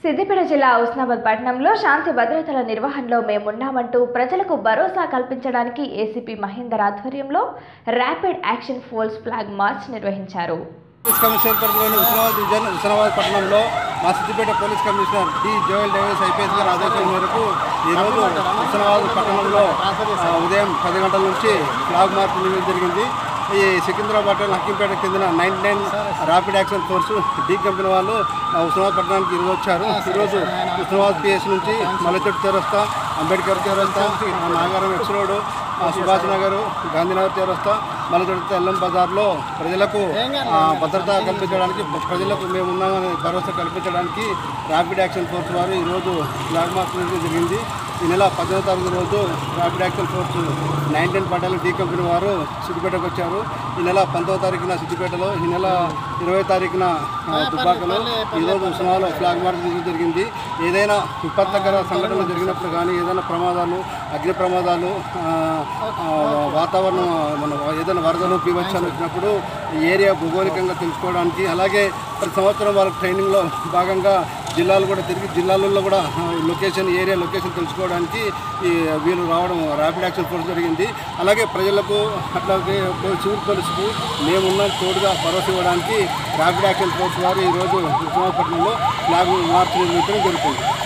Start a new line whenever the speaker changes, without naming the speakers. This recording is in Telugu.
సిద్దిపేట జిల్లా ఉస్నాబాద్ పట్టణంలో శాంతి భద్రతల నిర్వహణలో మేమున్నామంటూ ప్రజలకు భరోసా కల్పించడానికి ఏసీపీ మహేందర్ ఆధ్వర్యంలో rapid action force flag march నిర్వహించారు
పోలీస్ కమిషనర్ పరిధిలోని ఉస్మానాబాద్ డివిజన్ ఉస్మానాబాద్ పట్టణంలో మా Siddipet police commissioner D Joel Davis IPS గారి ఆదేశాల మేరకు ఈరోజు ఉస్మానాబాద్ పట్టణంలో ఆ, ఉదయం పది గంటల నుంచి ఫ్లాగ్ మార్చ్ నిర్వహించడం జరిగింది ఈ సికింద్రాబాద్ హకీంపేట చెందిన ninety nine rapid action force D company వాళ్ళు ఆ, ఉస్మానాబాద్ పట్టణానికి ఈరోజు వచ్చారు ఈరోజు ఉస్మానాబాద్ పిఎస్ నుంచి మల్లచెట్టు చౌరస్తా అంబేద్కర్ చౌరస్తా ఆ, నాగారం ఎక్స్ రోడ్ ఆ, సుభాష్ నగర్ గాంధీనగర్ చౌరస్తా మల్లచెట్టు ఎల్లం బజార్లో ప్రజలకు ఆ, భద్రత కల్పించడానికి ప్ర- ప్రజలకు మేము ఉన్నామని భరోసా కల్పించడానికి ర్యాపిడ్ యాక్షన్ ఫోర్స్ వారు ఈరోజు ఫ్లాగ్ మార్చ్ నిర్వహించడం జరిగింది ఈ నెల పద్దెనిమిదో తారీఖు రోజు ర్యాపిడ్ యాక్షన్ ఫోర్స్ నైన్టీన్ పటాల డి కంపెనీ వారు సిద్దిపేటకు వచ్చారు ఈ నెల పంతొమ్మిదో తారీఖున సిద్దిపేటలో ఈ నెల ఇరవై తారీఖున ఆ, దుబ్బాకలో ఈరోజు ఉస్మాలో ఫ్లాగ్ మార్చ్ నిర్వహించడం జరిగింది ఏదైనా విపత్కర సంఘటనలు జరిగినప్పుడు కానీ ఏదైనా ప్రమాదాలు అగ్ని ప్రమాదాలు ఆ, ఆ, వాతావరణం మన ఏదైనా వరదలు బీభత్సాలు వచ్చినప్పుడు ఈ ఏరియా భౌగోళికంగా తెలుసుకోవడానికి అలాగే ప్రతి సంవత్సరం వాళ్ళకి ట్రైనింగ్లో భాగంగా జిల్లాలు కూడా తిరిగి జిల్లాలలో కూడా ఆ, లొకేషన్ ఏరియా లొకేషన్ తెలుసుకోవడానికి ఈ వీళ్ళు రావడం ర్యాపిడ్ యాక్షన్ ఫోర్స్ జరిగింది అలాగే ప్రజలకు అట్లాగే పో- సివిల్ పోలీసుకు మేమున్నాం తోడుగా భరోసా ఇవ్వడానికి ర్యాపిడ్ యాక్షన్ ఫోర్స్ వారు ఈరోజు విశాఖపట్నంలో ఫ్లాగ్ మార్చ్ నిర్వహించడం జరుగుతుంది